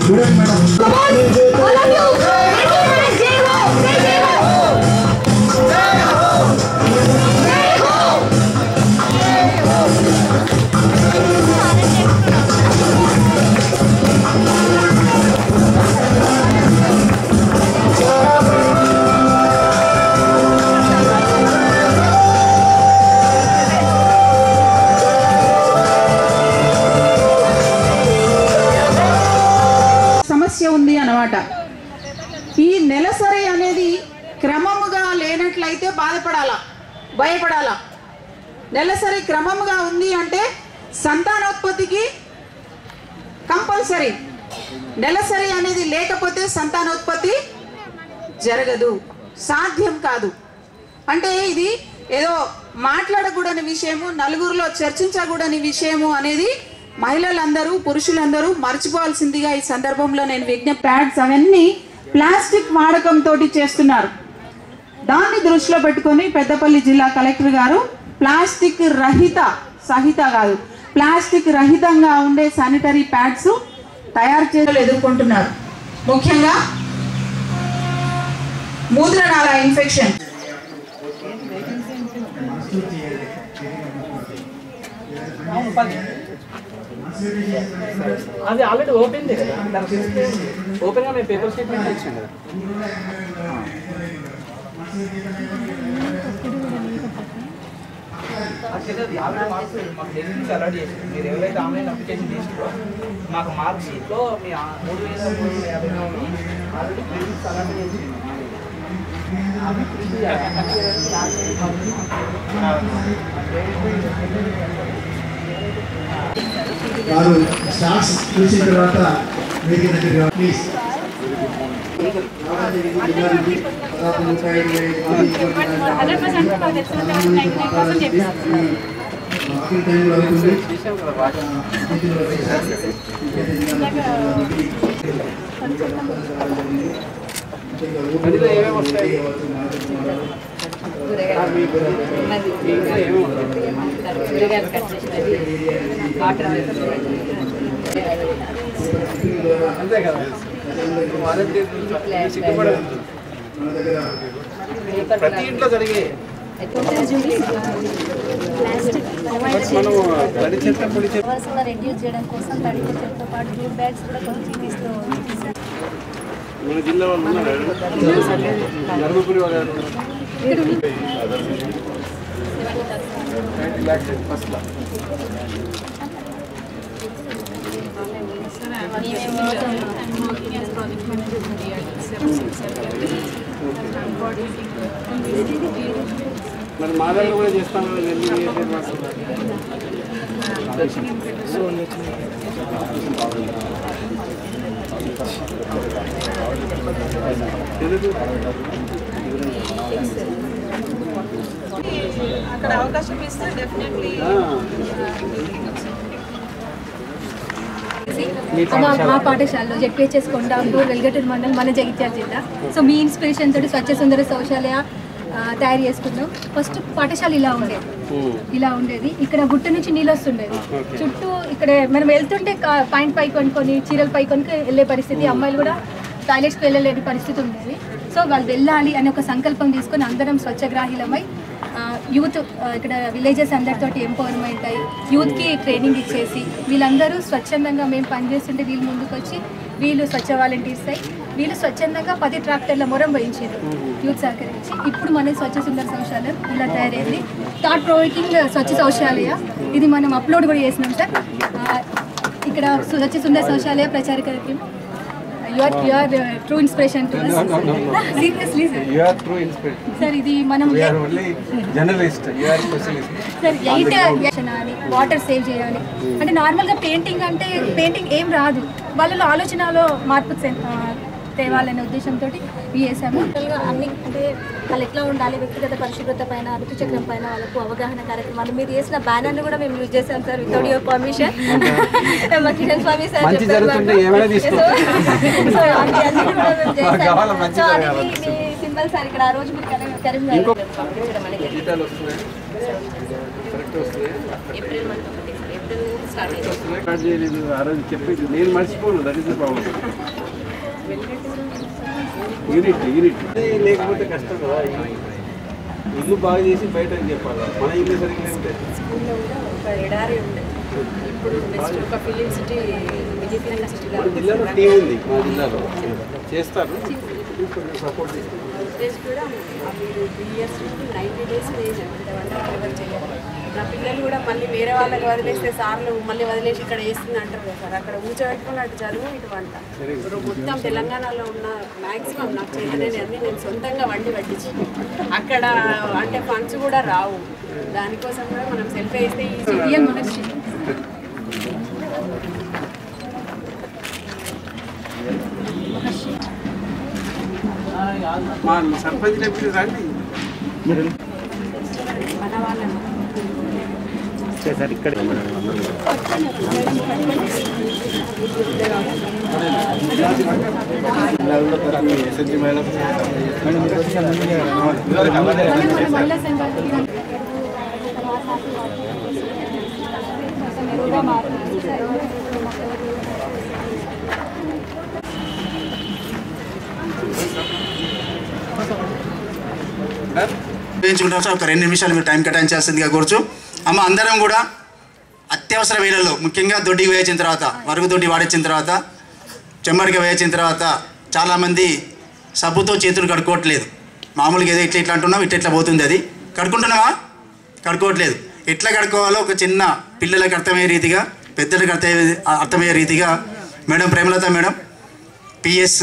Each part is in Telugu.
చూడండి మేడం సమస్య ఉంది అన్నమాట ఈ నెలసరి అనేది క్రమముగా లేనట్లయితే బాధపడాలా భయపడాలా నెలసరి క్రమముగా ఉంది అంటే సంతానోత్పత్తికి కంపల్సరీ నెలసరి అనేది లేకపోతే సంతానోత్పత్తి జరగదు సాధ్యం కాదు అంటే ఇది ఏదో మాట్లాడకూడని విషయము నలుగురిలో చర్చించకూడని విషయము అనేది మహిళలందరూ పురుషులందరూ మర్చిపోవాల్సిందిగా ఈ సందర్భంలో నేను విజ్ఞప్తి ప్యాడ్స్ అవన్నీ ప్లాస్టిక్ వాడకంతో చేస్తున్నారు దాన్ని దృష్టిలో పెట్టుకొని పెద్దపల్లి జిల్లా కలెక్టర్ గారు ప్లాస్టిక్ రహిత సహిత కాదు ప్లాస్టిక్ రహితంగా ఉండే శానిటరీ ప్యాడ్స్ తయారు చేయలు ఎదుర్కొంటున్నారు ముఖ్యంగా మూత్రనాళ ఇన్ఫెక్షన్ అది ఆల్రెడీ ఓపెన్ కదా ఓపెన్ గా మేము పేపర్ స్టేట్మెంట్ ఇచ్చాం కదా యాక్చువల్లీ ఆల్రెడీ మార్క్స్ మాకు డెలివరీ నుంచి అలాట్ చేసి మీరు ఎవరైతే ఆన్లైన్ అప్లికేషన్ చేసిరో మాకు మార్క్ షీట్లో మీ ఆ మూడు వేల మూడు వందల యాభై నాలుగు ఆల్రెడీ క్రెడిట్స్ అలాట్ చేసి అవి ప్రింట్ వారు స్టాక్స్ చూసిన తర్వాత మీకు దగ్గర ప్లీజ్ అందులో ఏమేమి వస్తాయి అంతే కదా సిగ్గుపడదు ప్రతి ఇంట్లో జరిగే మనం తడి చెత్త పొడి చెత్త వరుసగా రెడ్యూస్ చేయడం కోసం తడి చెత్తతో పాటు జూట్ బ్యాగ్స్ కూడా కొన్ని తీస్తూ మన జిల్లా వాళ్ళు ఉన్నారు ధర్మపురి వాళ్ళు ఫస్ట్ మరి మా దగ్గర కూడా చేస్తాం కదా వెళ్ళి ఏ పేరు రాస్తాం? తెలుగు అక్కడ అవకాశం ఇస్తే డెఫినెట్లీ మా మా పాఠశాలలో జెడ్పిహెచ్ఎస్ కొండాంబూర్ వెల్గటూరు మండలం మన జగిత్యాల జిల్లా సో మీ ఇన్స్పిరేషన్ తోటి స్వచ్ఛ సుందర శౌచాలయ ఆ, తయారు చేసుకున్నాం ఫస్ట్ పాఠశాల ఇలా ఉండేది ఇలా ఉండేది ఇక్కడ గుట్ట నుంచి నీళ్ళు వస్తుండేది చుట్టూ ఇక్కడ మనం వెళ్తుంటే కా- పాయింట్ పై కొనుక్కొని చీరలు పై కొనుక్కొని వెళ్ళే పరిస్థితి అమ్మాయిలు కూడా టాయిలెట్స్కి వెళ్ళలేని పరిస్థితి ఉండేది సో వాళ్ళు వెళ్ళాలి అనే ఒక సంకల్పం తీసుకొని అందరం స్వచ్ఛగ్రాహీలమై ఆ, యూత్ ఆ, ఇక్కడ విలేజెస్ అందరితోటి ఎంపవర్మెంట్ అయ్యి యూత్కి ట్రైనింగ్ ఇచ్చేసి వీళ్ళందరూ స్వచ్ఛందంగా మేము పనిచేస్తుంటే వీళ్ళు ముందుకు వచ్చి వీళ్ళు స్వచ్ఛ వాలంటీర్స్ అయ్యి వీళ్ళు స్వచ్ఛందంగా పది ట్రాక్టర్ల మొరం వహించారు యూత్ సహకరించి ఇప్పుడు మన స్వచ్ఛ సుందర శౌచాలయం ఇలా తయారైంది థాట్ ప్రొవోకింగ్ స్వచ్ఛ శౌచాలయ ఇది మనం అప్లోడ్ కూడా చేసినాం సార్ ఆ, ఇక్కడ స్వచ్ఛ సుందర శౌచాలయ ప్రచారకరికి your your true inspiration to seriously sir You are true inspiration. Sir ఇది మనం We are only generalist. You are specialist. Sir eight అని వాటర్ సేవ్ చేయాలి అంటే నార్మల్గా పెయింటింగ్ అంటే పెయింటింగ్ ఏం రాదు వాళ్ళలో ఆలోచనలో మార్పు తె- ఆ, తేవాలనే ఉద్దేశంతో వేసాము అన్ని అంటే వాళ్ళు ఎట్లా ఉండాలి వ్యక్తిగత పరిశుభ్రత పైన ఋతు చక్రం పైన వాళ్ళకు అవగాహన కార్యక్రమాలు మీరు చేసిన బ్యానర్ని కూడా మేము యూజ్ చేసాం సార్ వితౌట్ యువర్ పర్మిషన్ మా కిరణ్ స్వామి సార్ మంచి చెప్పారు జరుగుతుంటే మాకు. ఏమైనా తీసుకో. సో అన్ని అన్ని కూడా మేము మాకు కావాలా చేసాము. మంచి సో అది జరగాలి. మీ- మీ సింబల్ సార్ ఇక్కడ ఆ రోజు మీరు కరీం కరీంనగర్ పంపించడం అనేది జీతాలు వస్తున్నాయి కరెక్ట్ వస్తున్నాయి ఏప్రిల్ మంత్ ఒకటి సార్ హాస్పిటల్ స్టార్ట్ అయింది స్టార్ట్ చేయలేదు ఆ రోజు చెప్పేది నేను మర్చిపోను that is the problem unit unit లేకపోతే కష్టం కదా ఇల్లు బాగా చేసి బయట చెప్పాలి మన ఇల్లు సరిగ్గా లేకపోతే స్కూల్లో కూడా ఒక ఎడారి ఉండే ఇప్పుడు నెక్స్ట్ ఒక film city mini film city మన జిల్లాలో టీం ఉంది మా జిల్లాలో చేస్తారు సపోర్ట్ చేస్తారు డేస్ కూడా ఆ మీరు త్రీ ఇయర్స్ నుండి నైంటీ డేస్ ఏజ్ అంటే వంట ఎవరు చేయాలి నా పిల్లలు కూడా మళ్ళీ వేరే వాళ్ళకి వదిలేస్తే సార్లు మళ్ళీ వదిలేసి ఇక్కడ వేస్తుంది అంటారు కదా సార్ అక్కడ కూర్చోబెట్టుకుని అటు చదువు ఇటు వంట ఇప్పుడు మొత్తం తెలంగాణలో ఉన్న మ్యాక్సిమం నాకు చేయలేని అన్ని నేను సొంతంగా వండి పట్టించి అక్కడ అంటే ఫండ్స్ కూడా రావు దానికోసం కూడా మనం సెల్ఫ్ వేస్తే ఈ రియల్ మనస్ట్రీ మా సర్పంచ్ లేకపోతే రండి మన వాళ్ళని ఎస్ఎస్జి మేడం మహిళా సంఘానికి మెరుగుగా మారుతుంది ఉపయోగించుకుంటాం సార్ ఒక రెండు నిమిషాలు మీరు టైం కేటాయించాల్సిందిగా కోరుచు అమ్మ అందరం కూడా అత్యవసర వేళల్లో ముఖ్యంగా దొడ్డికి వేయించిన తర్వాత వరకు దొడ్డి వాడించిన తర్వాత చెమ్మడికి వేయించిన తర్వాత చాలామంది సబ్బుతో చేతులు కడుక్కోవట్లేదు మామూలుగా ఏదో ఇట్లా ఇట్లా అంటున్నాం ఇట్లా ఇట్లా పోతుంది అది కడుక్కుంటున్నావా కడుక్కోవట్లేదు ఎట్లా కడుక్కోవాలో ఒక చిన్న పిల్లలకు అర్థమయ్యే రీతిగా పెద్దలకు అర్థమయ్యే అర్థమయ్యే రీతిగా మేడం ప్రేమలత మేడం పిఎస్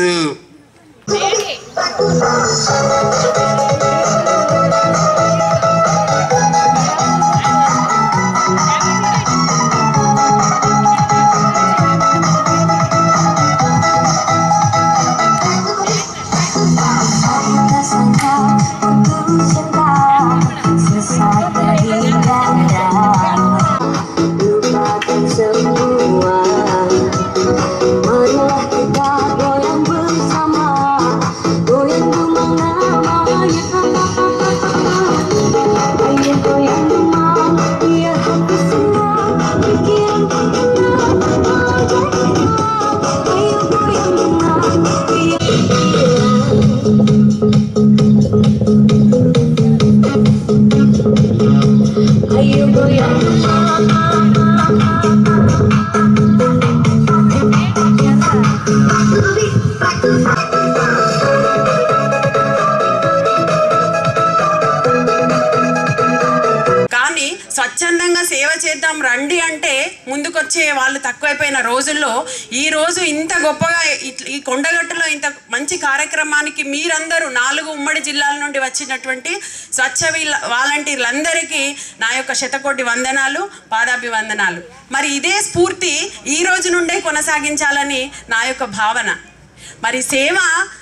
కానీ స్వచ్ఛందంగా సేవ చేద్దాం రండి అంటే ముందుకొచ్చే వాళ్ళు తక్కువైపోయిన రోజుల్లో ఈ రోజు ఇంత గొప్పగా ఇట్ల- ఈ కొండగట్టులో ఇంత మంచి కార్యక్రమానికి మీరందరూ నాలుగు ఉమ్మడి జిల్లాల నుండి వచ్చినటువంటి స్వచ్ఛ వీళ్ళ- వాలంటీర్లందరికీ నా యొక్క శతకోటి వందనాలు పాదాభివందనాలు మరి ఇదే స్ఫూర్తి ఈ రోజు నుండే కొనసాగించాలని నా యొక్క భావన మరి సేవ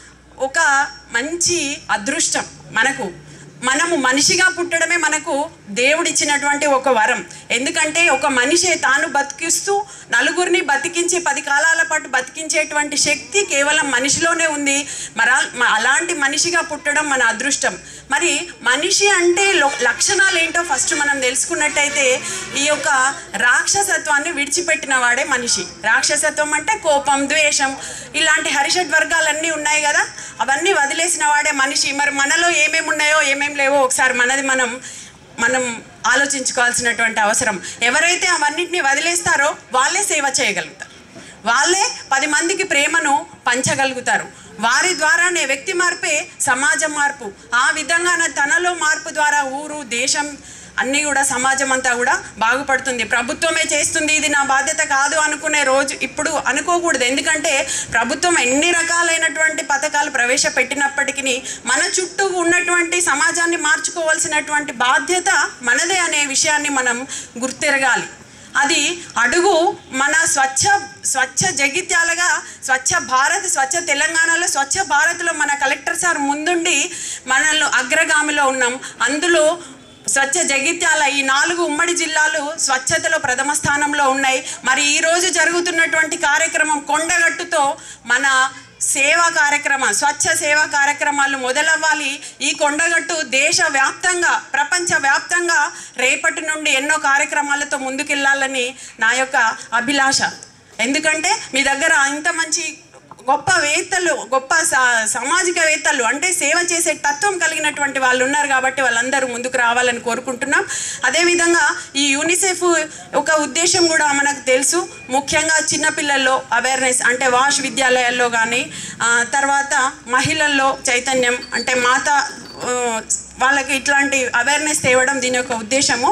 ఒక మంచి అదృష్టం మనకు మనము మనిషిగా పుట్టడమే మనకు దేవుడిచ్చినటువంటి ఒక వరం ఎందుకంటే ఒక మనిషి తాను బతికిస్తూ నలుగురిని బతికించి పది కాలాల పాటు బతికించేటువంటి శక్తి కేవలం మనిషిలోనే ఉంది మరి మ- అలాంటి మనిషిగా పుట్టడం మన అదృష్టం మరి మనిషి అంటే లో- లక్షణాలు ఏంటో ఫస్ట్ మనం తెలుసుకున్నట్టయితే ఈ యొక్క రాక్షసత్వాన్ని విడిచిపెట్టిన వాడే మనిషి రాక్షసత్వం అంటే కోపం ద్వేషం ఇలాంటి హరిషడ్ వర్గాలన్నీ ఉన్నాయి కదా అవన్నీ వదిలేసిన వాడే మనిషి మరి మనలో ఏమేమి ఉన్నాయో ఏమేమి లేవో ఒకసారి మనది మనం మనం ఆలోచించుకోవాల్సినటువంటి అవసరం ఎవరైతే అవన్నిటిని వదిలేస్తారో వాళ్ళే సేవ చేయగలుగుతారు వాళ్ళే పది మందికి ప్రేమను పంచగలుగుతారు వారి ద్వారానే వ్యక్తి మార్పే సమాజ మార్పు ఆ విధంగా తనలో మార్పు ద్వారా ఊరు దేశం అన్నీ కూడా సమాజం అంతా కూడా బాగుపడుతుంది ప్రభుత్వమే చేస్తుంది ఇది నా బాధ్యత కాదు అనుకునే రోజు ఇప్పుడు అనుకోకూడదు ఎందుకంటే ప్రభుత్వం ఎన్ని రకాలైనటువంటి పథకాలు ప్రవేశపెట్టినప్పటికీ మన చుట్టూ ఉన్నటువంటి సమాజాన్ని మార్చుకోవాల్సినటువంటి బాధ్యత మనదే అనే విషయాన్ని మనం గుర్తెరగాలి అది అడుగు మన స్వచ్ఛ స్వచ్ఛ జగిత్యాలగా స్వచ్ఛ భారత్ స్వచ్ఛ తెలంగాణలో స్వచ్ఛ భారత్లో మన కలెక్టర్ సార్ ముందుండి మనల్ని అగ్రగామిలో ఉన్నాం అందులో స్వచ్ఛ జగిత్యాల ఈ నాలుగు ఉమ్మడి జిల్లాలు స్వచ్ఛతలో ప్రథమ స్థానంలో ఉన్నాయి మరి ఈ రోజు జరుగుతున్నటువంటి కార్యక్రమం కొండగట్టుతో మన సేవా కార్యక్రమం స్వచ్ఛ సేవా కార్యక్రమాలు మొదలవ్వాలి ఈ కొండగట్టు దేశ వ్యాప్తంగా ప్రపంచ వ్యాప్తంగా రేపటి నుండి ఎన్నో కార్యక్రమాలతో ముందుకెళ్ళాలని నా యొక్క అభిలాష ఎందుకంటే మీ దగ్గర ఇంత మంచి గొప్ప వేత్తలు గొప్ప సా- సామాజికవేత్తలు అంటే సేవ చేసే తత్వం కలిగినటువంటి వాళ్ళు ఉన్నారు కాబట్టి వాళ్ళందరూ ముందుకు రావాలని కోరుకుంటున్నాం అదేవిధంగా ఈ యూనిసెఫ్ ఒక ఉద్దేశం కూడా మనకు తెలుసు ముఖ్యంగా చిన్నపిల్లల్లో అవేర్నెస్ అంటే వాష్ విద్యాలయాల్లో కానీ తర్వాత మహిళల్లో చైతన్యం అంటే మాత ఆ, వాళ్ళకి ఇట్లాంటి అవేర్నెస్ తేవడం దీని యొక్క ఉద్దేశము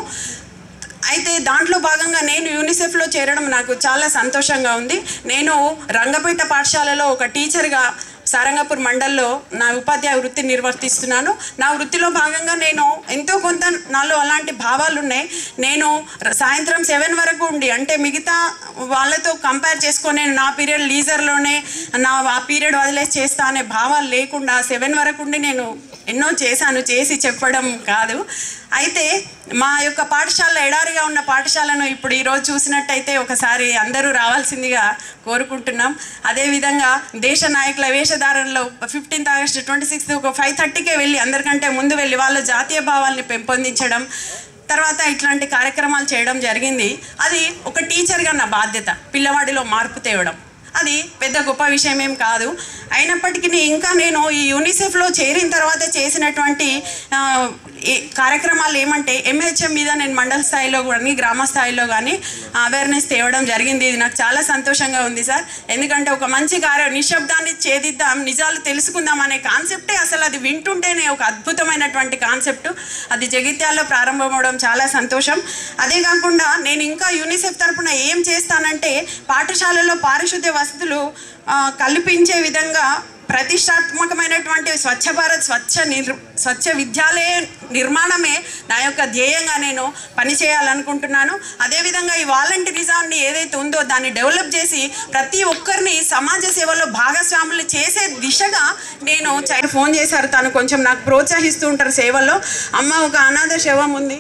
అయితే దాంట్లో భాగంగా నేను యూనిసెఫ్లో చేరడం నాకు చాలా సంతోషంగా ఉంది నేను రంగపేట పాఠశాలలో ఒక టీచర్గా సారంగపూర్ మండల్లో నా ఉపాధ్యాయ వృత్తి నిర్వర్తిస్తున్నాను నా వృత్తిలో భాగంగా నేను ఎంతో కొంత నాలో అలాంటి భావాలు ఉన్నాయి నేను ర- సాయంత్రం సెవెన్ వరకు ఉండి అంటే మిగతా వాళ్ళతో కంపేర్ చేసుకొని నేను నా పీరియడ్ లీజర్లోనే నా ఆ పీరియడ్ వదిలేసి చేస్తా అనే భావాలు లేకుండా సెవెన్ వరకు ఉండి నేను ఎన్నో చేశాను చేసి చెప్పడం కాదు అయితే మా యొక్క పాఠశాల ఎడారిగా ఉన్న పాఠశాలను ఇప్పుడు ఈరోజు చూసినట్టయితే ఒకసారి అందరూ రావాల్సిందిగా కోరుకుంటున్నాం అదేవిధంగా దేశ నాయకుల వేషధారణలో ఫిఫ్టీన్త్ ఆగస్ట్ ట్వంటీ సిక్స్త్ ఒక ఫైవ్ థర్టీకే వెళ్ళి అందరికంటే ముందు వెళ్ళి వాళ్ళ జాతీయ భావాల్ని పెంపొందించడం తర్వాత ఇట్లాంటి కార్యక్రమాలు చేయడం జరిగింది అది ఒక టీచర్గా నా బాధ్యత పిల్లవాడిలో మార్పు తేవడం అది పెద్ద గొప్ప విషయం ఏం కాదు అయినప్పటికీ ఇంకా నేను ఈ యూనిసెఫ్లో చేరిన తర్వాత చేసినటువంటి ఆ, ఈ కార్యక్రమాలు ఏమంటే ఎంహెచ్ఎం మీద నేను మండల స్థాయిలో కానీ గ్రామ స్థాయిలో కానీ అవేర్నెస్ తేవడం జరిగింది ఇది నాకు చాలా సంతోషంగా ఉంది సార్ ఎందుకంటే ఒక మంచి కార్య నిశ్శబ్దాన్ని ఛేదిద్దాం నిజాలు తెలుసుకుందాం అనే కాన్సెప్టే అసలు అది వింటుంటేనే ఒక అద్భుతమైనటువంటి కాన్సెప్ట్ అది జగిత్యాల్లో ప్రారంభమవడం చాలా సంతోషం అదే కాకుండా నేను ఇంకా యూనిసెఫ్ తరపున ఏం చేస్తానంటే పాఠశాలలో పారిశుద్ధ్య వసతులు ఆ, కల్పించే విధంగా ప్రతిష్టాత్మకమైనటువంటి స్వచ్ఛ భారత్ స్వచ్ఛ నిర్ స్వచ్ఛ విద్యాలయ నిర్మాణమే నా యొక్క ధ్యేయంగా నేను పనిచేయాలనుకుంటున్నాను అదేవిధంగా ఈ వాలంటీరిజాన్ని ఏదైతే ఉందో దాన్ని డెవలప్ చేసి ప్రతి ఒక్కరిని సమాజ సేవలో భాగస్వాములు చేసే దిశగా నేను చై- ఫోన్ చేశారు తను కొంచెం నాకు ప్రోత్సహిస్తూ ఉంటారు సేవల్లో అమ్మ ఒక అనాథ శవం ఉంది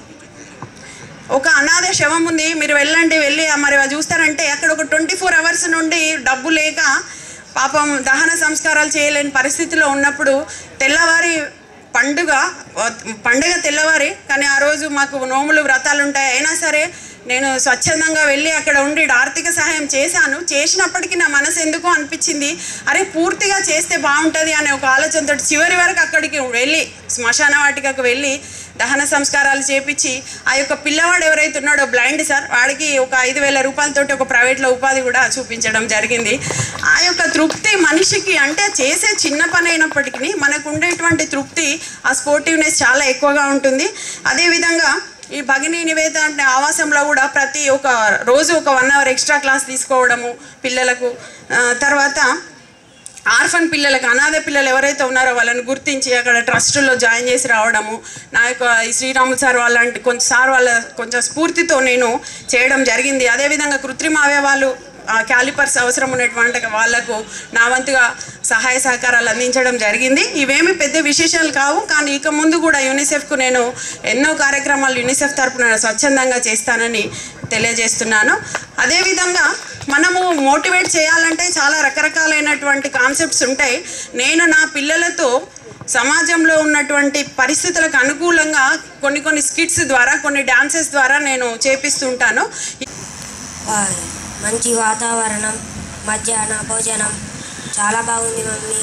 ఒక అనాథ శవం ఉంది మీరు వెళ్ళండి వెళ్ళి ఆ మరి అది చూస్తారంటే అక్కడ ఒక ట్వంటీ ఫోర్ అవర్స్ నుండి డబ్బు లేక పాపం దహన సంస్కారాలు చేయలేని పరిస్థితిలో ఉన్నప్పుడు తెల్లవారి పండుగ పండుగ తెల్లవారి కానీ ఆ రోజు మాకు నోములు వ్రతాలు ఉంటాయి అయినా సరే నేను స్వచ్ఛందంగా వెళ్ళి అక్కడ ఉండి ఈడ ఆర్థిక సహాయం చేశాను చేసినప్పటికీ నా మనసు ఎందుకో అనిపించింది అరే పూర్తిగా చేస్తే బాగుంటుంది అనే ఒక ఆలోచనతో చివరి వరకు అక్కడికి వెళ్ళి శ్మశాన వాటికకు వెళ్ళి దహన సంస్కారాలు చేపించి ఆ యొక్క పిల్లవాడు ఎవరైతే ఉన్నాడో బ్లైండ్ సార్ వాడికి ఒక ఐదు వేల రూపాయలతోటి ఒక ప్రైవేట్లో ఉపాధి కూడా చూపించడం జరిగింది ఆ యొక్క తృప్తి మనిషికి అంటే చేసే చిన్న పని అయినప్పటికీ మనకు ఉండేటువంటి తృప్తి ఆ స్పోర్టివ్నెస్ చాలా ఎక్కువగా ఉంటుంది అదేవిధంగా ఈ భగిని నివేద అంటే ఆవాసంలో కూడా ప్రతి ఒక రోజు ఒక వన్ అవర్ ఎక్స్ట్రా క్లాస్ తీసుకోవడము పిల్లలకు ఆ, తర్వాత ఆర్ఫన్ పిల్లలకు అనాథ పిల్లలు ఎవరైతే ఉన్నారో వాళ్ళని గుర్తించి అక్కడ ట్రస్టులో జాయిన్ చేసి రావడము నా యొక్క ఈ శ్రీరాములు సార్ వాళ్ళంటి కొంచెం సార్ వాళ్ళ కొంచెం స్ఫూర్తితో నేను చేయడం జరిగింది అదేవిధంగా కృత్రిమ అవయవాలు క్యాలిపర్స్ అవసరం ఉన్నటువంటి వాళ్ళకు నా వంతుగా సహాయ సహకారాలు అందించడం జరిగింది ఇవేమి పెద్ద విశేషాలు కావు కానీ ఇక ముందు కూడా యూనిసెఫ్కు నేను ఎన్నో కార్యక్రమాలు యూనిసెఫ్ తరపున స్వచ్ఛందంగా చేస్తానని తెలియజేస్తున్నాను అదేవిధంగా మనము మోటివేట్ చేయాలంటే చాలా రకరకాలైనటువంటి కాన్సెప్ట్స్ ఉంటాయి నేను నా పిల్లలతో సమాజంలో ఉన్నటువంటి పరిస్థితులకు అనుకూలంగా కొన్ని కొన్ని స్కిట్స్ ద్వారా కొన్ని డాన్సెస్ ద్వారా నేను చేపిస్తుంటాను ఆ, మంచి వాతావరణం మధ్యాహ్న భోజనం చాలా బాగుంది మమ్మీ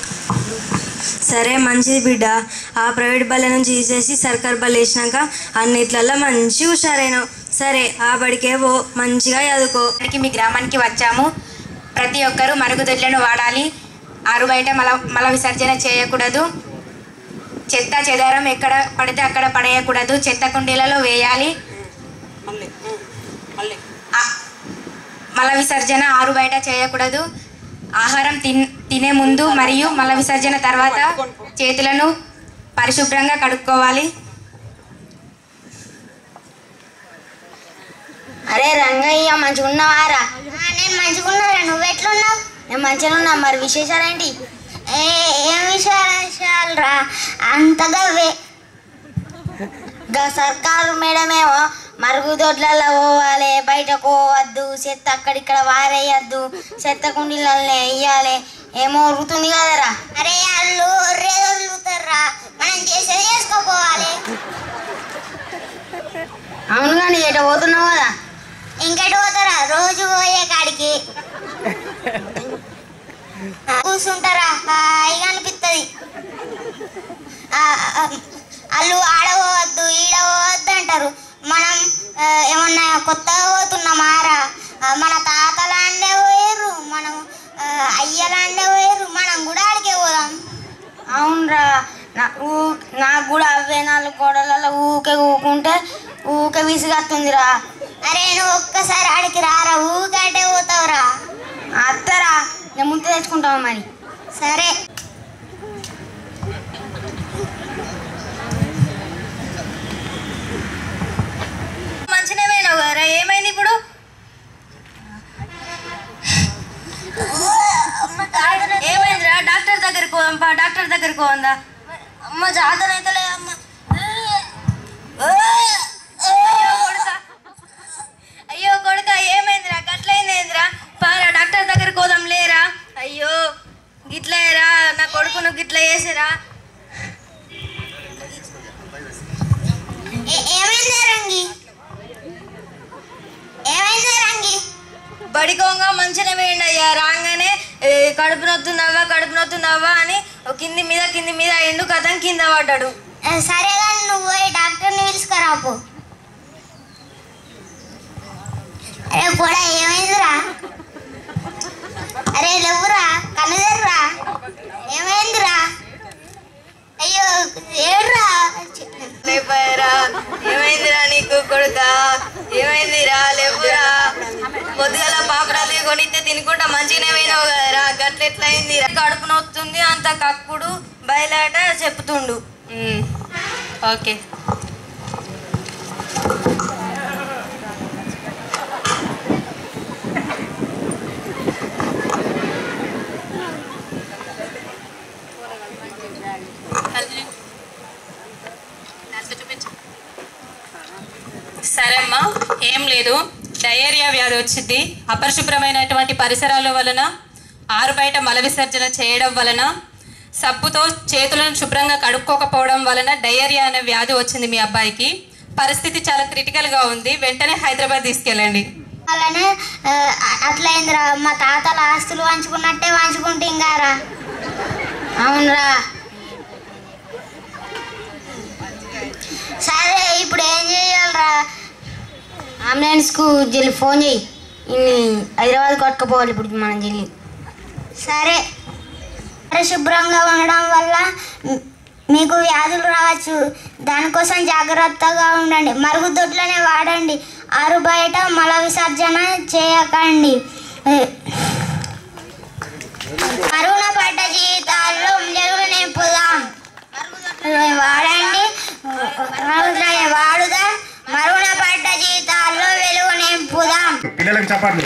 సరే మంచిది బిడ్డ ఆ ప్రైవేట్ బల్ల నుంచి తీసేసి సర్కార్ బల్ల వేసినాక అన్నిట్లల్లో మంచి హుషారైనావు సరే ఆ బడికే పో మంచిగా చదువుకో ఇక్కడికి మీ గ్రామానికి వచ్చాము ప్రతి ఒక్కరూ మరుగుదొడ్లను వాడాలి ఆరు బయట మల మల విసర్జన చేయకూడదు చెత్త చెదారం ఎక్కడ పడితే అక్కడ పడేయకూడదు చెత్త కుండీలలో వేయాలి ఆ- మల విసర్జన ఆరు బయట చేయకూడదు ఆహారం తిన్ తినే ముందు మరియు మల విసర్జన తర్వాత చేతులను పరిశుభ్రంగా కడుక్కోవాలి అరే రంగయ్య మంచిగా ఉన్నావారా నేను మంచిగా ఉన్నారా నువ్వు ఎట్లున్నావు నేను మంచిగా ఉన్నా మరి విశేషాలు ఏంటి ఏ ఏం విశేషాలు రా అంతగా వే గా సర్కారు మేడమేమో మరుగుదొడ్లలో పోవాలి బయటకు పోవద్దు చెత్త అక్కడిక్కడ వారేయద్దు చెత్త కుండీలలో వేయాలి ఏమో ఉరుకుతుంది కదరా అరే వాళ్ళు ఒర్రే వదులుతారా మనం చేసేది చేసుకోపోవాలి అవును కానీ ఎట పోతున్నావు కదా ఇంకెటు పోతారా రోజు పోయే కాడికి ఆ, కూర్చుంటారా హాయిగా అనిపిస్తుంది వాళ్ళు ఆడవద్దు ఈడవద్దు అంటారు మనం ఆ, ఏమన్నా కొత్తగా పోతున్నామారా ఆ, మన తాతలాండే పోయారు మనం ఆ, అయ్యలాండే పోయారు మనం కూడా ఆడికే పోదాం అవునరా నా- ఊ- నాకు కూడా అవే నాలుగు గోడలలో ఊకే ఊకుంటే ఊకే విసిగత్తుందిరా అరే నువ్వు ఒక్కసారి ఆడికి రారా ఊకే అంటే పోతావురా అత్తరా నేను ముందు తెచ్చుకుంటావు మరి సరే మంచిగా పోయినావు కదరా ఏమైంది ఇప్పుడు ఏమైందిరా డాక్టర్ దగ్గరికి పోదాంపా డాక్టర్ దగ్గరికి పోందా అమ్మ జాతర అయితే అమ్మ అయ్యో కొడుకా అయ్యో కొడుక ఏమైందిరా గట్లయింది ఏందిరా పారా డాక్టర్ దగ్గరికి పోదాం లేరా అయ్యో గిట్లయ్యరా నా కొడుకును గిట్ల చేసిరా ఏ- ఏమైంది రంగి ఏమైంది రంగి బడికోంగా మంచిగా వేయండి అయ్యా రాగానే ఏ, కడుపు నొత్తుందవ్వా కడుపు నొత్తుందవ్వా అని ఓ కింది మీద కింది మీద ఎండు కథం కింద పడ్డాడు ఆ, సరే కానీ నువ్వు పోయి డాక్టర్ని పిలుచుకురాపు అరే కూడా ఏమైందిరా అరే లేవురా కన్ను తెర్రా ఏమైందిరా అయ్యో ఏడ్రా లేపాయరా ఏమైందిరా నీకు కొడుక ఏమైందిరా లేవురా పొద్దుగల పాపడాలు కొనిస్తే తినుకుంటా మంచిగానే పోయినావు కదరా గట్ల ఎట్లయింది కడుపు నొత్తుంది అంత కక్కుడు బయలాట చెప్తుండు ఉమ్, ఓకే సరే అమ్మా ఏం లేదు డయేరియా వ్యాధి వచ్చింది అపరిశుభ్రమైనటువంటి పరిసరాల వలన ఆరు బయట మల విసర్జన చేయడం వలన సబ్బుతో చేతులను శుభ్రంగా కడుక్కోకపోవడం వలన డయేరియా అనే వ్యాధి వచ్చింది మీ అబ్బాయికి పరిస్థితి చాలా క్రిటికల్గా ఉంది వెంటనే హైదరాబాద్ తీసుకెళ్ళండి అలానే ఆ, అట్లయిందిరా మా తాతల ఆస్తులు పంచుకున్నట్టే పంచుకుంటే ఇంకారా అవునరా సరే ఇప్పుడు ఏం చేయాలరా అంబులెన్స్కు జల్లి ఫోన్ చేయి ఇన్ని హైదరాబాద్ కొట్టుకుపోవాలి ఇప్పుడు మనం జల్లి సరే పరిశుభ్రంగా ఉండడం వల్ల మ్- మీకు వ్యాధులు రావచ్చు దానికోసం జాగ్రత్తగా ఉండండి మరుగుదొడ్లనే వాడండి ఆరు బయట మల విసర్జన చేయకండి ఏ, మరుగున పడ్డ జీవితాల్లో జరుగులు నింపుదాం వాడండి మరుగుదొడ్లనే వాడుదాం మరుగున పడ్డ జీవితాల్లో వెలుగు నింపుదాం పిల్లలకు చెప్పండి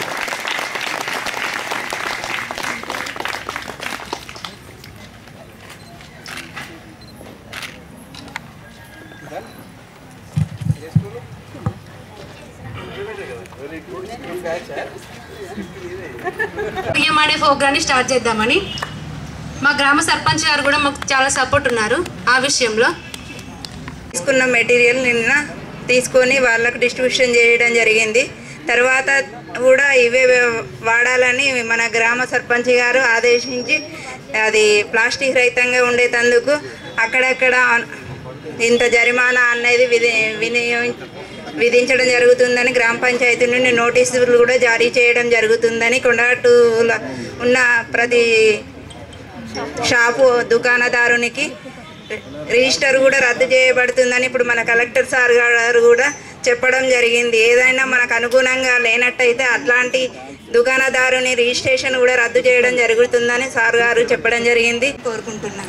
బియ్యం ఆడే ప్రోగ్రాన్ని స్టార్ట్ చేద్దామని మా గ్రామ సర్పంచ్ గారు కూడా మాకు చాలా సపోర్ట్ ఉన్నారు ఆ విషయంలో తీసుకున్న మెటీరియల్ నిన్న తీసుకొని వాళ్ళకు డిస్ట్రిబ్యూషన్ చేయడం జరిగింది తర్వాత కూడా ఇవే వాడాలని మన గ్రామ సర్పంచ్ గారు ఆదేశించి అది ప్లాస్టిక్ రహితంగా ఉండేటందుకు అక్కడక్కడ ఇంత జరిమానా అనేది విధి వినియోగ విధించడం జరుగుతుందని గ్రామ పంచాయతీ నుండి నోటీసులు కూడా జారీ చేయడం జరుగుతుందని కొండగట్టులో ఉన్న ప్రతి షాపు దుకాణదారునికి రిజిస్టర్ కూడా రద్దు చేయబడుతుందని ఇప్పుడు మన కలెక్టర్ సార్ గారు కూడా చెప్పడం జరిగింది ఏదైనా మనకు అనుగుణంగా లేనట్టయితే అట్లాంటి దుకాణదారుని రిజిస్ట్రేషన్ కూడా రద్దు చేయడం జరుగుతుందని సార్ గారు చెప్పడం జరిగింది కోరుకుంటున్నాను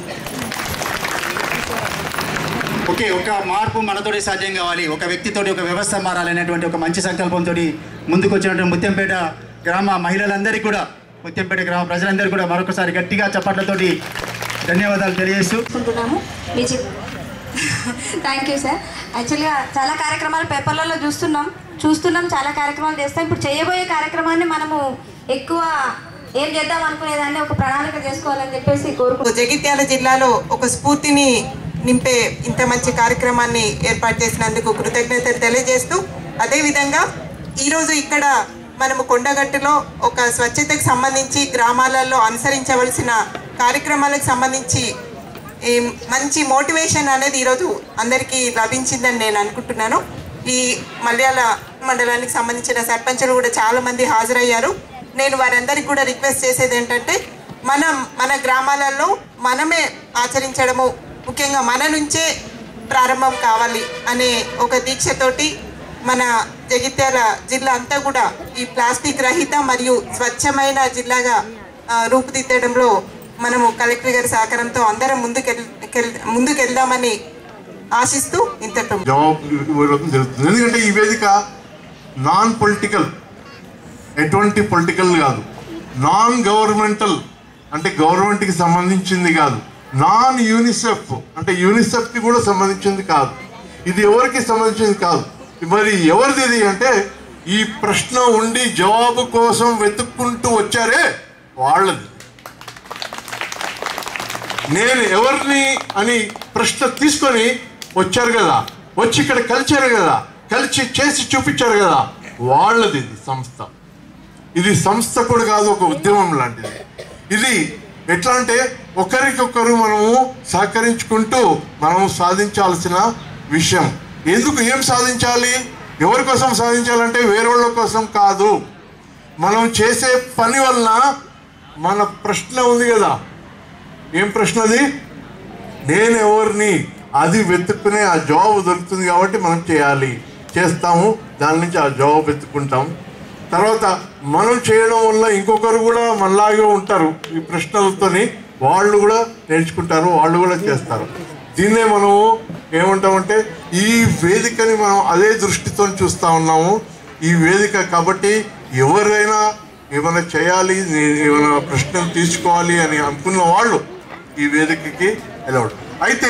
ఓకే ఒక మార్పు మనతోటి సాధ్యం కావాలి ఒక వ్యక్తితోటి ఒక వ్యవస్థ మారాలనేటువంటి ఒక మంచి సంకల్పంతో ముందుకు వచ్చినటువంటి ముత్యంపేట గ్రామ మహిళలందరికీ కూడా ముత్యంపేట గ్రామ ప్రజలందరికీ కూడా మరొకసారి గట్టిగా చప్పట్లతోటి ధన్యవాదాలు తెలియజేస్తూ అనుకుంటున్నాము మీ థ్యాంక్ యూ సార్ యాక్చువల్గా చాలా కార్యక్రమాలు పేపర్లలో చూస్తున్నాం చూస్తున్నాం చాలా కార్యక్రమాలు చేస్తాం ఇప్పుడు చేయబోయే కార్యక్రమాన్ని మనము ఎక్కువ ఏం చేద్దాం అనుకునేదాన్ని ఒక ప్రణాళిక చేసుకోవాలని చెప్పేసి కోరుకు జగిత్యాల జిల్లాలో ఒక స్ఫూర్తిని నింపే ఇంత మంచి కార్యక్రమాన్ని ఏర్పాటు చేసినందుకు కృతజ్ఞతలు తెలియజేస్తూ అదేవిధంగా ఈరోజు ఇక్కడ మనము కొండగట్టులో ఒక స్వచ్ఛతకు సంబంధించి గ్రామాలలో అనుసరించవలసిన కార్యక్రమాలకు సంబంధించి ఈ మంచి మోటివేషన్ అనేది ఈరోజు అందరికీ లభించిందని నేను అనుకుంటున్నాను ఈ మలయాళ మండలానికి సంబంధించిన సర్పంచులు కూడా చాలా మంది హాజరయ్యారు నేను వారందరికీ కూడా రిక్వెస్ట్ చేసేది ఏంటంటే మనం మన గ్రామాలలో మనమే ఆచరించడము ముఖ్యంగా మన నుంచే ప్రారంభం కావాలి అనే ఒక దీక్షతోటి మన జగిత్యాల జిల్లా అంతా కూడా ఈ ప్లాస్టిక్ రహిత మరియు స్వచ్ఛమైన జిల్లాగా ఆ, రూపుదిద్దడంలో మనము కలెక్టర్ గారి సహకారంతో అందరం ముందుకెళ్ ముందుకెళ్దామని ఆశిస్తూ ఇంతటం జవాబు ఇవ్వడం జరుగుతుంది ఎందుకంటే ఈ వేదిక నాన్ పొలిటికల్ ఎటువంటి పొలిటికల్ కాదు నాన్ గవర్నమెంటల్ అంటే గవర్నమెంట్కి సంబంధించింది కాదు నాన్ యూనిసెఫ్ అంటే యూనిసెఫ్కి కూడా సంబంధించింది కాదు ఇది ఎవరికి సంబంధించింది కాదు మరి ఎవరిది ఇది అంటే ఈ ప్రశ్న ఉండి జవాబు కోసం వెతుక్కుంటూ వచ్చారే వాళ్ళది నేను ఎవరిని అని ప్రశ్న తీసుకొని వచ్చారు కదా వచ్చి ఇక్కడ కలిచారు కదా కలిసి చేసి చూపించారు కదా వాళ్ళది ఇది సంస్థ ఇది సంస్థ కూడా కాదు ఒక ఉద్యమం లాంటిది ఇది ఎట్లా అంటే ఒకరికొకరు మనము సహకరించుకుంటూ మనము సాధించాల్సిన విషయం ఎందుకు ఏం సాధించాలి ఎవరి కోసం సాధించాలంటే వేరేళ్ళ కోసం కాదు మనం చేసే పని వలన మన ప్రశ్న ఉంది కదా ఏం ప్రశ్న అది నేను ఎవరిని అది వెతుక్కునే ఆ జవాబు దొరుకుతుంది కాబట్టి మనం చేయాలి చేస్తాము దాని నుంచి ఆ జవాబు వెతుక్కుంటాం తర్వాత మనం చేయడం వల్ల ఇంకొకరు కూడా మనలాగే ఉంటారు ఈ ప్రశ్నలతోని వాళ్ళు కూడా నేర్చుకుంటారు వాళ్ళు కూడా చేస్తారు దీన్నే మనము ఏమంటామంటే ఈ వేదికని మనం అదే దృష్టితో చూస్తూ ఉన్నాము ఈ వేదిక కాబట్టి ఎవరైనా ఏమైనా చేయాలి నే- ఏమైనా ప్రశ్నలు తీసుకోవాలి అని అనుకున్న వాళ్ళు ఈ వేదికకి వెళ్ళవడు అయితే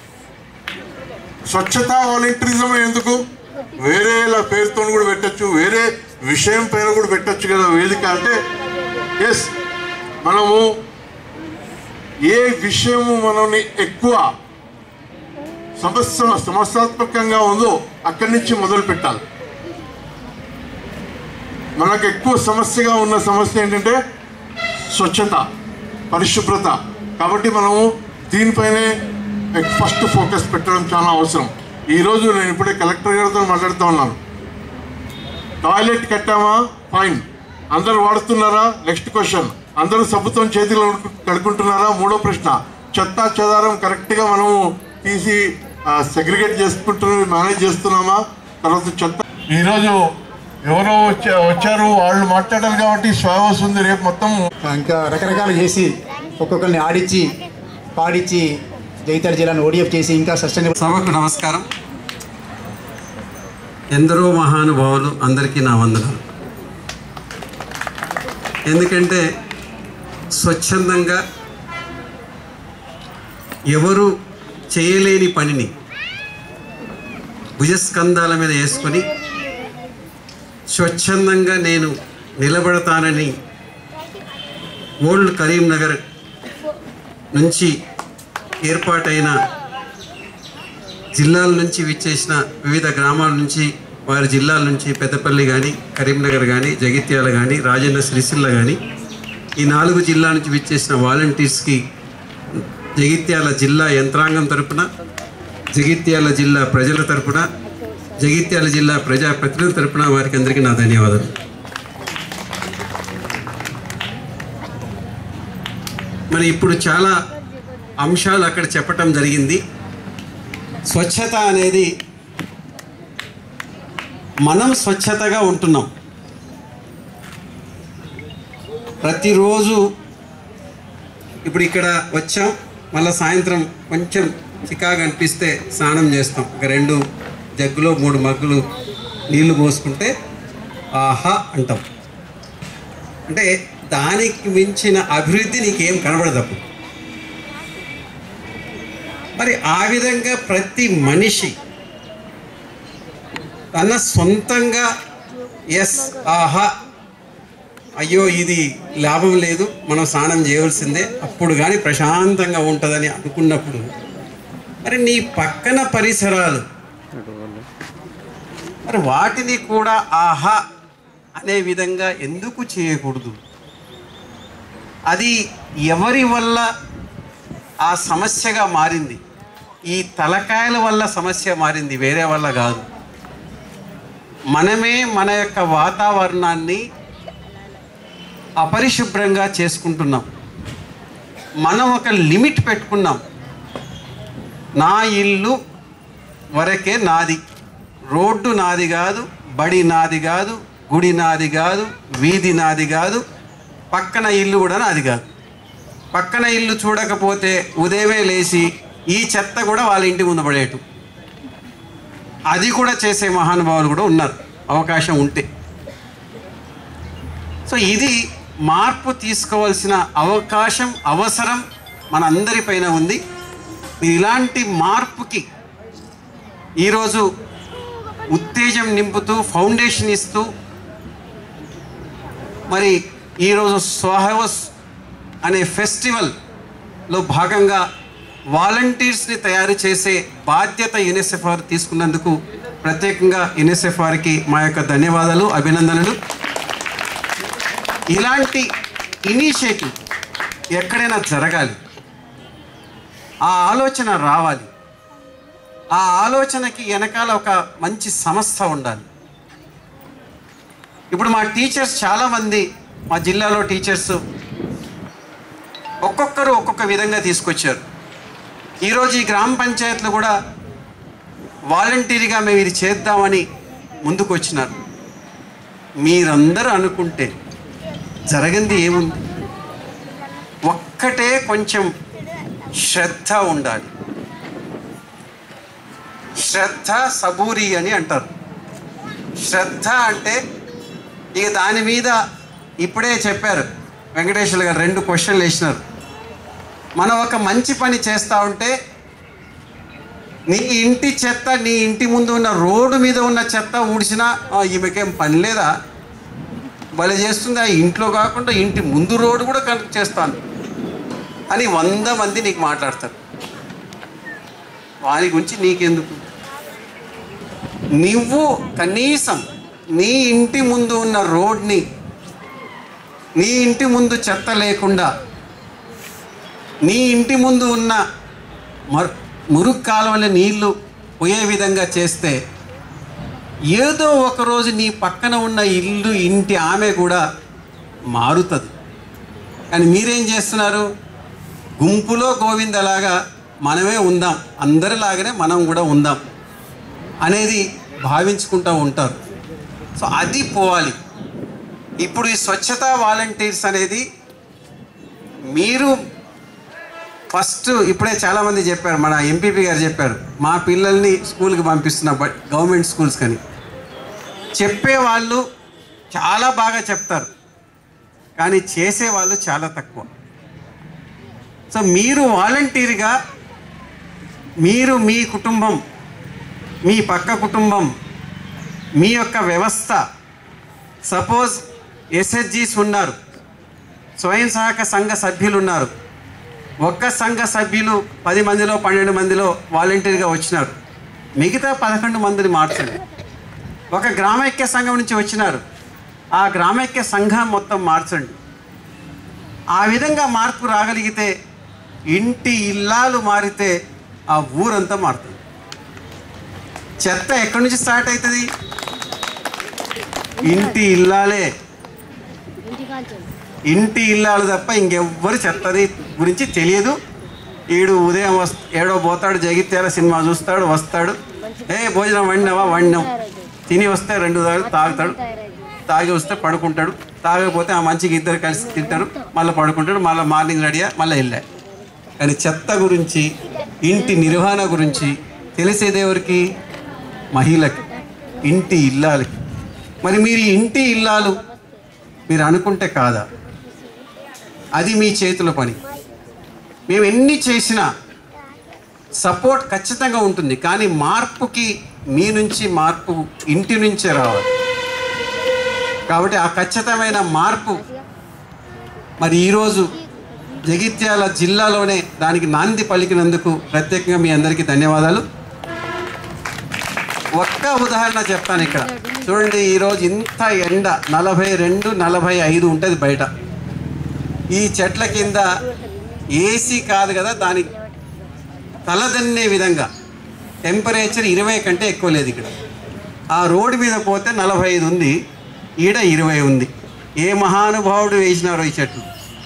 స్వచ్ఛత వాలంటీరిజం ఎందుకు వేరే ఇలా పేరుతో కూడా పెట్టచ్చు వేరే విషయం పైన కూడా పెట్టచ్చు కదా వేదిక అంటే ఎస్ మనము ఏ విషయము మనల్ని ఎక్కువ సమస్య సమస్యాత్మకంగా ఉందో అక్కడి నుంచి మొదలు పెట్టాలి మనకు ఎక్కువ సమస్యగా ఉన్న సమస్య ఏంటంటే స్వచ్ఛత పరిశుభ్రత కాబట్టి మనము దీనిపైనే ఫస్ట్ ఫోకస్ పెట్టడం చాలా అవసరం ఈరోజు నేను ఇప్పుడే కలెక్టర్ గారితో మాట్లాడుతూ ఉన్నాను టాయిలెట్ కట్టామా ఫైన్ అందరూ వాడుతున్నారా నెక్స్ట్ క్వశ్చన్ అందరూ సబ్బుతో చేతులు కడుక్కుంటున్నారా మూడో ప్రశ్న చెత్త చెదారం కరెక్ట్గా మనము తీసి సెగ్రిగేట్ చేసుకుంటున్న మేనేజ్ చేస్తున్నామా తర్వాత చెత్త ఈరోజు ఎవరో వచ్చా వచ్చారు వాళ్ళు మాట్లాడారు కాబట్టి స్వావ వస్తుంది రేపు మొత్తం ఇంకా రకరకాలు చేసి ఒక్కొక్కరిని ఆడిచ్చి పాడిచ్చి జగిత్యాల జిల్లాను ఓడిఎఫ్ చేసి ఇంకా సస్టైనబుల్ సభకు నమస్కారం ఎందరో మహానుభావులు అందరికీ నా వందనాలు ఎందుకంటే స్వచ్ఛందంగా ఎవరు చేయలేని పనిని భుజస్కంధాల మీద వేసుకొని స్వచ్ఛందంగా నేను నిలబడతానని ఓల్డ్ కరీంనగర్ నుంచి ఏర్పాటైన జిల్లాల నుంచి విచ్చేసిన వివిధ గ్రామాల నుంచి వారి జిల్లాల నుంచి పెద్దపల్లి కానీ కరీంనగర్ కానీ జగిత్యాల కానీ రాజన్న సిరిసిల్ల కానీ ఈ నాలుగు జిల్లా నుంచి విచ్చేసిన వాలంటీర్స్కి జగిత్యాల జిల్లా యంత్రాంగం తరపున జగిత్యాల జిల్లా ప్రజల తరపున జగిత్యాల జిల్లా ప్రజా ప్రతినిధుల తరపున వారికి అందరికీ నా ధన్యవాదాలు మరి ఇప్పుడు చాలా అంశాలు అక్కడ చెప్పటం జరిగింది స్వచ్ఛత అనేది మనం స్వచ్ఛతగా ఉంటున్నాం ప్రతిరోజు ఇప్పుడు ఇక్కడ వచ్చాం మళ్ళీ సాయంత్రం కొంచెం చికాగా అనిపిస్తే స్నానం చేస్తాం ఒక రెండు జగ్గులో మూడు మగ్గులు నీళ్లు పోసుకుంటే ఆహా అంటాం అంటే దానికి మించిన అభివృద్ధి నీకేం కనబడదు అప్పుడు మరి ఆ విధంగా ప్రతి మనిషి తన సొంతంగా ఎస్ ఆహా అయ్యో ఇది లాభం లేదు మనం స్నానం చేయవలసిందే అప్పుడు కానీ ప్రశాంతంగా ఉంటుందని అనుకున్నప్పుడు మరి నీ పక్కన పరిసరాలు మరి వాటిని కూడా ఆహా అనే విధంగా ఎందుకు చేయకూడదు అది ఎవరి వల్ల ఆ సమస్యగా మారింది ఈ తలకాయల వల్ల సమస్య మారింది వేరే వల్ల కాదు మనమే మన యొక్క వాతావరణాన్ని అపరిశుభ్రంగా చేసుకుంటున్నాం మనం ఒక లిమిట్ పెట్టుకున్నాం నా ఇల్లు వరకే నాది రోడ్డు నాది కాదు బడి నాది కాదు గుడి నాది కాదు వీధి నాది కాదు పక్కన ఇల్లు కూడా నాది కాదు పక్కన ఇల్లు చూడకపోతే ఉదయమే లేచి ఈ చెత్త కూడా వాళ్ళ ఇంటి ముందు పడేయటం అది కూడా చేసే మహానుభావులు కూడా ఉన్నారు అవకాశం ఉంటే సో ఇది మార్పు తీసుకోవాల్సిన అవకాశం అవసరం మన అందరిపైన ఉంది ఇలాంటి మార్పుకి ఈరోజు ఉత్తేజం నింపుతూ ఫౌండేషన్ ఇస్తూ మరి ఈరోజు స్వహవస్ అనే ఫెస్టివల్లో భాగంగా వాలంటీర్స్ని తయారు చేసే బాధ్యత యునిసెఫ్ వారు తీసుకున్నందుకు ప్రత్యేకంగా యునిసెఫ్ వారికి మా యొక్క ధన్యవాదాలు అభినందనలు ఇలాంటి ఇనిషియేటివ్ ఎక్కడైనా జరగాలి ఆ ఆలోచన రావాలి ఆ ఆలోచనకి వెనకాల ఒక మంచి సంస్థ ఉండాలి ఇప్పుడు మా టీచర్స్ చాలామంది మా జిల్లాలో టీచర్స్ ఒక్కొక్కరు ఒక్కొక్క విధంగా తీసుకొచ్చారు ఈరోజు ఈ గ్రామ పంచాయతీలు కూడా వాలంటీర్గా మేము ఇది చేద్దామని ముందుకు వచ్చినారు మీరందరూ అనుకుంటే జరగింది ఏముంది ఒక్కటే కొంచెం శ్రద్ధ ఉండాలి శ్రద్ధ సబూరి అని అంటారు శ్రద్ధ అంటే ఇక దాని మీద ఇప్పుడే చెప్పారు వెంకటేశ్వర గారు రెండు క్వశ్చన్లు వేసినారు మనం ఒక మంచి పని చేస్తూ ఉంటే నీ ఇంటి చెత్త నీ ఇంటి ముందు ఉన్న రోడ్డు మీద ఉన్న చెత్త ఊడ్చినా "ఆ, ఈమెకేం పని లేదా భలే చేస్తుంది ఆ ఇంట్లో కాకుండా ఇంటి ముందు రోడ్డు కూడా కనెక్ట్ చేస్తాను అని వంద మంది నీకు మాట్లాడతారు వారి గురించి నీకెందుకు నువ్వు కనీసం నీ ఇంటి ముందు ఉన్న రోడ్ని నీ ఇంటి ముందు చెత్త లేకుండా నీ ఇంటి ముందు ఉన్న మరు మురుగు కాలువల నీళ్లు పోయే విధంగా చేస్తే ఏదో ఒకరోజు నీ పక్కన ఉన్న ఇల్లు ఇంటి ఆమె కూడా మారుతుంది కానీ మీరేం చేస్తున్నారు గుంపులో గోవిందలాగా మనమే ఉందాం అందరిలాగానే మనం కూడా ఉందాం అనేది భావించుకుంటూ ఉంటారు సో అది పోవాలి ఇప్పుడు ఈ స్వచ్ఛతా వాలంటీర్స్ అనేది మీరు ఫస్ట్ ఇప్పుడే చాలామంది చెప్పారు మన ఎంపీపీ గారు చెప్పారు మా పిల్లల్ని స్కూల్కి పంపిస్తున్న బట్ గవర్నమెంట్ స్కూల్స్ కానీ చెప్పేవాళ్ళు చాలా బాగా చెప్తారు కానీ చేసేవాళ్ళు చాలా తక్కువ సో మీరు వాలంటీర్గా మీరు మీ కుటుంబం మీ పక్క కుటుంబం మీ యొక్క వ్యవస్థ సపోజ్ ఎస్హెచ్జీస్ ఉన్నారు స్వయం సహాయక సంఘ సభ్యులు ఉన్నారు ఒక్క సంఘ సభ్యులు పది మందిలో పన్నెండు మందిలో వాలంటీర్గా వచ్చినారు మిగతా పదకొండు మందిని మార్చండి ఒక గ్రామైక్య సంఘం నుంచి వచ్చినారు ఆ గ్రామైక్య సంఘం మొత్తం మార్చండి ఆ విధంగా మార్పు రాగలిగితే ఇంటి ఇల్లాలు మారితే ఆ ఊరంతా మారుతుంది చెత్త ఎక్కడి నుంచి స్టార్ట్ అవుతుంది ఇంటి ఇల్లాలే ఇంటి ఇల్లాలు తప్ప ఇంకెవ్వరు చెత్తది గురించి తెలియదు ఈడు ఉదయం వస్ ఏడో పోతాడు జగిత్యాల సినిమా చూస్తాడు వస్తాడు ఏ భోజనం వండినావా వండినాం తిని వస్తే రెండు తాగు తాగుతాడు తాగి వస్తే పడుకుంటాడు తాగకపోతే ఆ మంచిగా ఇద్దరు కలిసి తింటారు మళ్ళీ పడుకుంటాడు మళ్ళీ మార్నింగ్ రెడీగా మళ్ళీ వెళ్ళా కానీ చెత్త గురించి ఇంటి నిర్వహణ గురించి తెలిసేది ఎవరికి మహిళకి ఇంటి ఇల్లాలకి మరి మీరు ఈ ఇంటి ఇల్లాలు మీరు అనుకుంటే కాదా అది మీ చేతుల పని మేము ఎన్ని చేసినా సపోర్ట్ ఖచ్చితంగా ఉంటుంది కానీ మార్పుకి మీ నుంచి మార్పు ఇంటి నుంచే రావాలి కాబట్టి ఆ ఖచ్చితమైన మార్పు మరి ఈరోజు జగిత్యాల జిల్లాలోనే దానికి నాంది పలికినందుకు ప్రత్యేకంగా మీ అందరికీ ధన్యవాదాలు ఒక్క ఉదాహరణ చెప్తాను ఇక్కడ చూడండి ఈరోజు ఇంత ఎండ నలభై రెండు నలభై ఐదు ఉంటుంది బయట ఈ చెట్ల కింద ఏసీ కాదు కదా దాని తలదన్నే విధంగా టెంపరేచర్ ఇరవై కంటే ఎక్కువ లేదు ఇక్కడ ఆ రోడ్డు మీద పోతే నలభై ఐదు ఉంది ఈడ ఇరవై ఉంది ఏ మహానుభావుడు వేసినారో ఈ చెట్లు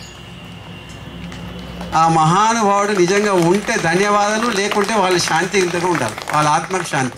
ఆ మహానుభావుడు నిజంగా ఉంటే ధన్యవాదాలు లేకుంటే వాళ్ళు శాంతియుతంగా ఉంటారు వాళ్ళ ఆత్మకు శాంతి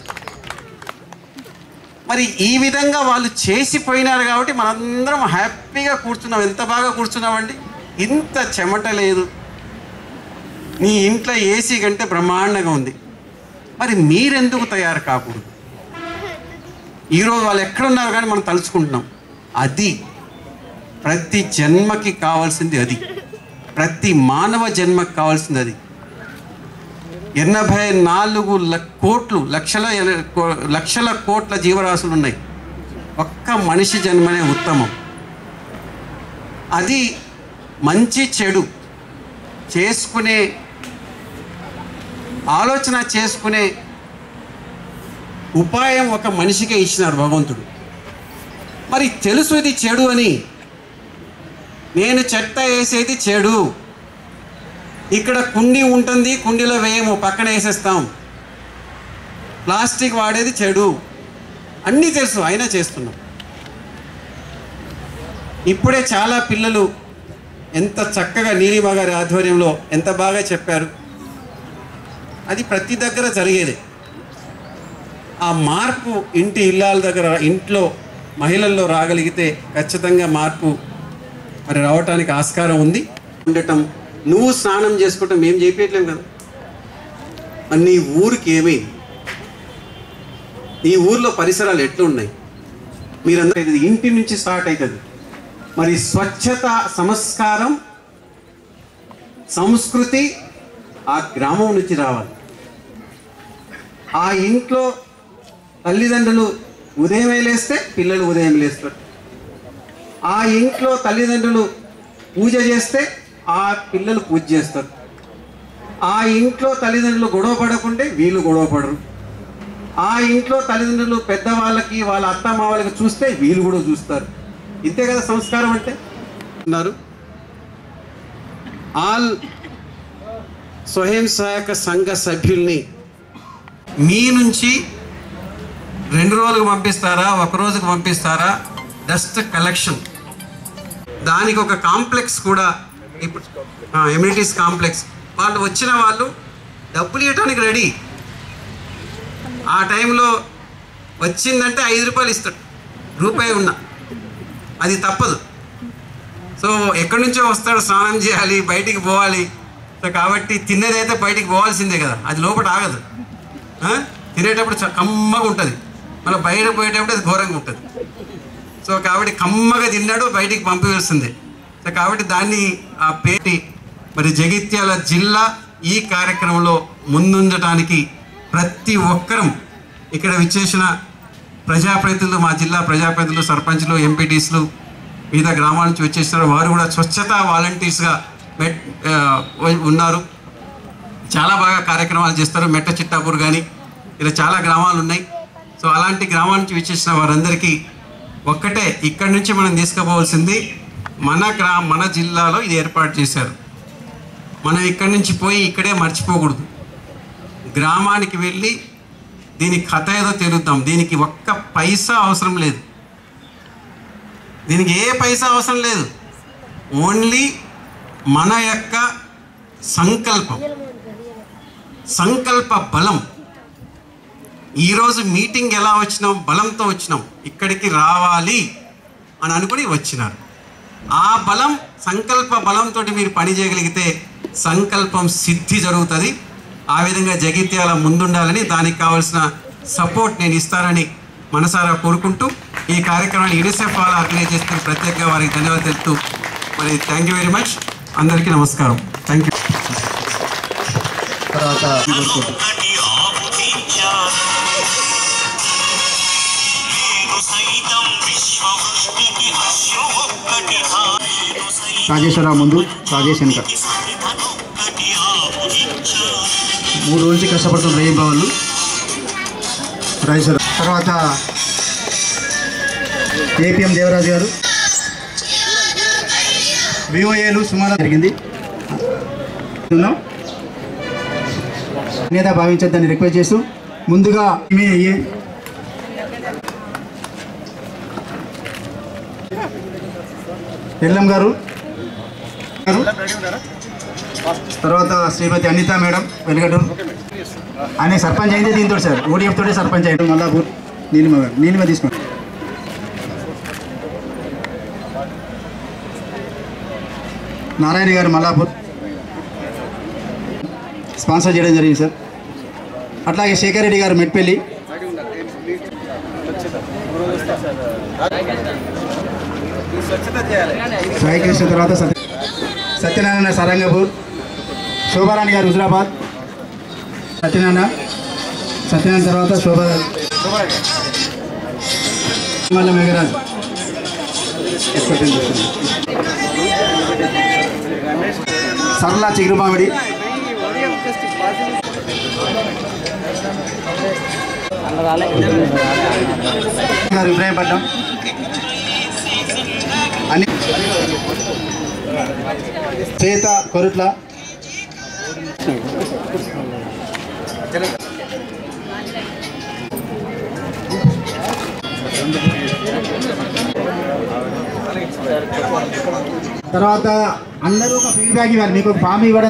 మరి ఈ విధంగా వాళ్ళు చేసిపోయినారు కాబట్టి మనందరం హ్యాపీగా కూర్చున్నాం ఎంత బాగా కూర్చున్నామండి ఇంత చెమట లేదు నీ ఇంట్లో ఏసీ కంటే బ్రహ్మాండంగా ఉంది మరి మీరెందుకు తయారు కాకూడదు ఈరోజు వాళ్ళు ఎక్కడున్నారు కానీ మనం తలుచుకుంటున్నాం అది ప్రతి జన్మకి కావాల్సింది అది ప్రతి మానవ జన్మకి కావాల్సింది అది ఎనభై నాలుగు ల- కోట్లు లక్షల ఎన- కో- లక్షల కోట్ల జీవరాశులు ఉన్నాయి ఒక్క మనిషి జన్మనే ఉత్తమం అది మంచి చెడు చేసుకునే ఆలోచన చేసుకునే ఉపాయం ఒక మనిషికే ఇచ్చినారు భగవంతుడు మరి తెలుసు ఇది చెడు అని నేను చెత్త వేసేది చెడు ఇక్కడ కుండీ ఉంటుంది కుండీలో వేయము పక్కన వేసేస్తాం ప్లాస్టిక్ వాడేది చెడు అన్నీ తెలుసు అయినా చేస్తున్నాం ఇప్పుడే చాలా పిల్లలు ఎంత చక్కగా నీలిమ గారి ఆధ్వర్యంలో ఎంత బాగా చెప్పారు అది ప్రతి దగ్గర జరిగేది ఆ మార్పు ఇంటి ఇల్లాల దగ్గర ఇంట్లో మహిళల్లో రాగలిగితే ఖచ్చితంగా మార్పు మరి రావటానికి ఆస్కారం ఉంది ఉండటం నువ్వు స్నానం చేసుకోవటం మేము చేయట్లేం కదా మరి నీ ఊరికి ఏమైంది నీ ఊర్లో పరిసరాలు ఎట్లున్నాయి మీరందరూ ఇది ఇంటి నుంచి స్టార్ట్ అవుతుంది మరి స్వచ్ఛత సంస్కారం సంస్కృతి ఆ గ్రామం నుంచి రావాలి ఆ ఇంట్లో తల్లిదండ్రులు ఉదయమే లేస్తే పిల్లలు ఉదయం లేస్తారు ఆ ఇంట్లో తల్లిదండ్రులు పూజ చేస్తే ఆ పిల్లలు పూజ చేస్తారు ఆ ఇంట్లో తల్లిదండ్రులు గొడవ పడకుంటే వీళ్ళు గొడవ పడరు ఆ ఇంట్లో తల్లిదండ్రులు పెద్దవాళ్ళకి వాళ్ళ అత్త మామలకి చూస్తే వీళ్ళు కూడా చూస్తారు ఇంతే కదా సంస్కారం అంటే ఉన్నారు ఆల్ స్వయం సహాయక సంఘ సభ్యుల్ని మీ నుంచి రెండు రోజులకు పంపిస్తారా ఒక రోజుకు పంపిస్తారా డస్ట్ కలెక్షన్ దానికి ఒక కాంప్లెక్స్ కూడా ఇప్పుడు ఎమ్యూనిటీస్ కాంప్లెక్స్ వాళ్ళు వచ్చిన వాళ్ళు డబ్బులు ఇవ్వడానికి రెడీ ఆ టైంలో వచ్చిందంటే ఐదు రూపాయలు ఇస్తాడు రూపాయి ఉన్నా అది తప్పదు సో ఎక్కడి నుంచో వస్తాడు స్నానం చేయాలి బయటికి పోవాలి సో కాబట్టి తినేదైతే బయటికి పోవాల్సిందే కదా అది లోపల ఆగదు ఆ? తినేటప్పుడు చ- కమ్మగా ఉంటుంది మళ్ళీ బయట పోయేటప్పుడు అది ఘోరంగా ఉంటుంది సో కాబట్టి కమ్మగా తిన్నాడు బయటికి పంపివేస్తుంది సో కాబట్టి దాన్ని ఆ పేరు మరి జగిత్యాల జిల్లా ఈ కార్యక్రమంలో ముందుండటానికి ప్రతి ఒక్కరం ఇక్కడ విచ్చేసిన ప్రజాప్రతినిధులు మా జిల్లా ప్రజాప్రతినిధులు సర్పంచ్లు ఎంపీటీస్లు వివిధ గ్రామాల నుంచి వచ్చేసారు వారు కూడా స్వచ్ఛతా వాలంటీర్స్గా మెట్ ఆ, ఉన్నారు చాలా బాగా కార్యక్రమాలు చేస్తారు మెట్ట చిట్టాపూర్ కానీ ఇలా చాలా గ్రామాలు ఉన్నాయి సో అలాంటి గ్రామాల నుంచి విచ్చేసిన వారందరికీ ఒక్కటే ఇక్కడి నుంచి మనం తీసుకుపోవాల్సింది మన గ్రా మన జిల్లాలో ఇది ఏర్పాటు చేశారు మనం ఇక్కడి నుంచి పోయి ఇక్కడే మర్చిపోకూడదు గ్రామానికి వెళ్ళి దీని కథ ఏదో తెలుద్దాం దీనికి ఒక్క పైసా అవసరం లేదు దీనికి ఏ పైసా అవసరం లేదు ఓన్లీ మన యొక్క సంకల్పం సంకల్ప బలం ఈరోజు మీటింగ్ ఎలా వచ్చినాం బలంతో వచ్చినాం ఇక్కడికి రావాలి అని అనుకుని వచ్చినారు ఆ బలం సంకల్ప బలంతో మీరు పని చేయగలిగితే సంకల్పం సిద్ధి జరుగుతుంది ఆ విధంగా జగిత్యాల ముందుండాలని దానికి కావాల్సిన సపోర్ట్ నేను ఇస్తానని మనసారా కోరుకుంటూ ఈ కార్యక్రమాన్ని యూనిసెఫ్ వాళ్ళు ఆర్గనైజ్ చేస్తున్న ప్రత్యేకంగా వారికి ధన్యవాదాలు తెలుపుతూ మరి థ్యాంక్ యూ వెరీ మచ్ అందరికీ నమస్కారం థ్యాంక్ యూ తర్వాత నేను సైతం విశ్వవృష్టికి రాజేశ్వరరావు ముందు రాజేష్ వెనుక మూడు రోజు నుంచి కష్టపడుతున్న రేయం భవన్లు రాజేశ్వర తర్వాత ఏపీఎం దేవరాజు గారు విఓఏలు సుమారు జరిగింది ఉన్నాం నేత భావించొద్దని రిక్వెస్ట్ చేస్తూ ముందుగా మీ ఏ- ఎల్లం గారు గారు. తర్వాత శ్రీమతి అనిత మేడం వెలుగటూరు ఆయన సర్పంచ్ అయింది దీంతో సార్ ఓడిఎఫ్ తోటే సర్పంచ్ అయ్యాడు మల్లాపూర్ నీలిమ గారు నీలిమ తీసుకోండి నారాయణ గారు మల్లాపూర్ స్పాన్సర్ చేయడం జరిగింది సార్ అట్లాగే శేఖర్ రెడ్డి గారు మెట్పల్లి సాయికృష్ణ తర్వాత సత్య సత్యనారాయణ సారంగపూర్ శోభారాణి గారు హుజరాబాద్ సత్యనారాయణ సత్యనారాయణ తర్వాత శోభా మల్ల మేఘరాజ్ సరళ చిగురుమామిడి గారు ఇబ్రాహీంపట్నం అని చేత కొరుట్ల తర్వాత అందరూ ఒక ఫీడ్బ్యాక్ ఇవ్వాలి మీకు ఒక ఫామ్ ఇవ్వడం